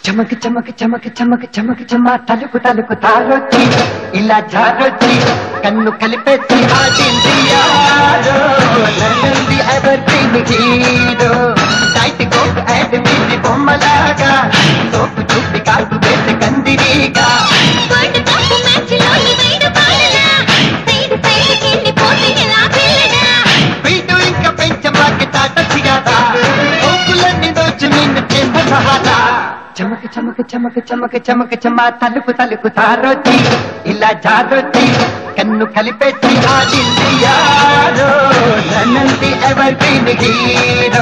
చమక్ చమక్ చమక్ చమక్ చమక్ చమ తలుకు తలుకు తారొచ్చి ఇలా జారొచ్చి కన్ను కలిపేసి ఆడింది యారో నన్నుంది ever hero tight coat ad మీది బొమ్మలాగా సోపు చూపి కాటు వేసి కందిరీగా వరల్డ్ కప్ మ్యాచ్ లోని వైడు పాలనా సైడ్ సైడ్ కెళ్ళి పోతే ఎలా పిల్లడా వీడు ఇంకా పెంచమాకి తాటచ్చి కదా ఓకులన్నీ దోచి నిన్ను చేత సహారా చమక చమక చమక చమక చమక చమ తలుకు తలుకు తారొచ్చి ఇలా జారొచ్చి కన్ను కలిపేసి ఆడింది యారో నన్నంది evergreen hero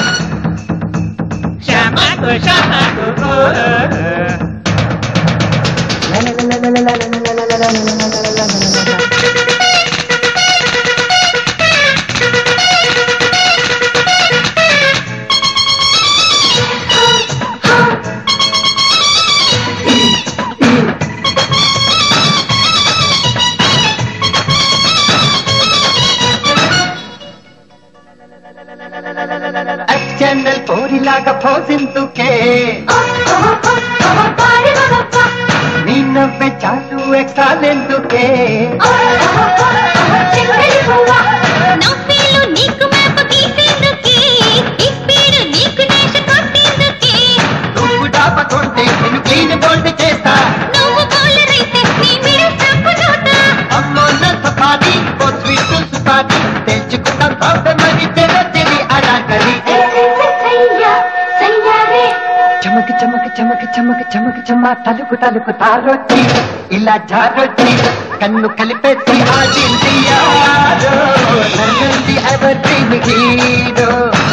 Chamaco, chamaco, channel పోరిలాగా పోసిందుకే నీ నవ్వే చాలు ఎక్కాలెందుకే నవ్వేలు నీకు మ్యాప్ గీసేందుకే ఈ స్పీడ్ నీకు నేష కొట్టేందుకే నువ్వు డాపకుంటే నేను క్లీన్ బోల్డ్ చేస్తా నువ్వు బౌలర్ అయితే నీ మిడిల్ స్టంప్ నోటా అమ్మో నా సఫారీ ఓ స్వీట్ సుపారీ తెచ్చుకుంటాం బాబే మరి తెర తెరి అలా కరి చమక చమక చమక చమక చమక చమ తలుకు తలుకు తారొచ్చి ఇలా జారొచ్చి కన్ను కలిపేసి ఆడింది యారో నన్నుంది ఎవర్ గ్రీన్ హీరో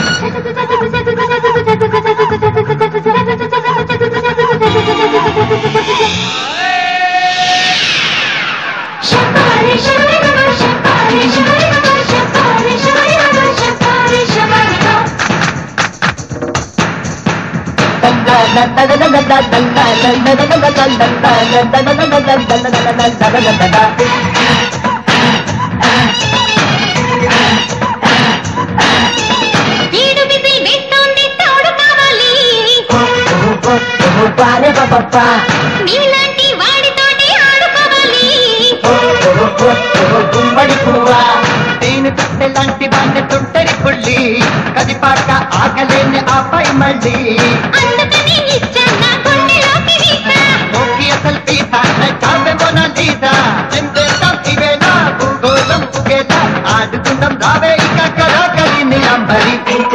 ఏడు విజిల్ వేస్తోంది తోడు కావాలి నీలాంటి వాడితోటి ఆడుకోవాలి గుమ్మడి పువ్వా తేనె పెట్టె లాంటి వాడిని తుంటరి పుల్లి కదిపాక ఆగలేని ఆపై మళ్ళీ అందుకని ఇచ్చా నా గుండెలోకి వీసా నోకి అసలు తీసా చావే మొన లీసా చెందేస్తాం ఇవేనా భూగోళం పుగేలా ఆడుకుందాం రావే ఇక కరాకలిని అంబరి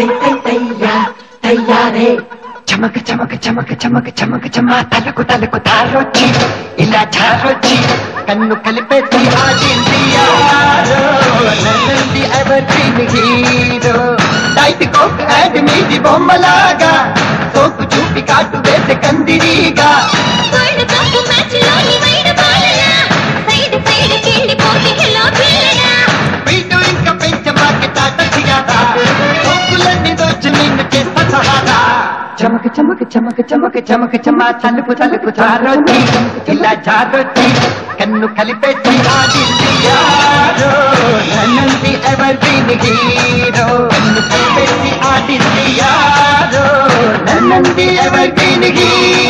తయ్యారే చమక చమక చమక చమక చమక చమ తలకు తలకు తారొచ్చి ఇలా జారొచ్చి కన్ను కలిపేసి ఆడింది యారో నన్నుంది evergreen hero tight coke ad మీది బొమ్మలాగా సోకు చూపి కాటు వేసి కందిరీగా వరల్డ్ కప్ మ్యాచ్ లోని వైడు పాలనా సైడ్ సైడ్ కెళ్ళి పోతే ఎలా పిల్లడా వీడు ఇంకా పెంచమాకి తాటచ్చి కదా సోకులన్నీ దోచి నిన్ను చేస్తా సహారా చమక చమక చమక చమక చమక చమ తలుపు తలుపు చారొచ్చి ఇలా జారొచ్చి కన్ను కలిపేసి ఆడింది యారో నన్నుంది ఎవర్ గ్రీన్ హీరో కన్ను కలిపేసి ఆడింది యారో నన్నుంది ఎవర్ గ్రీన్ హీరో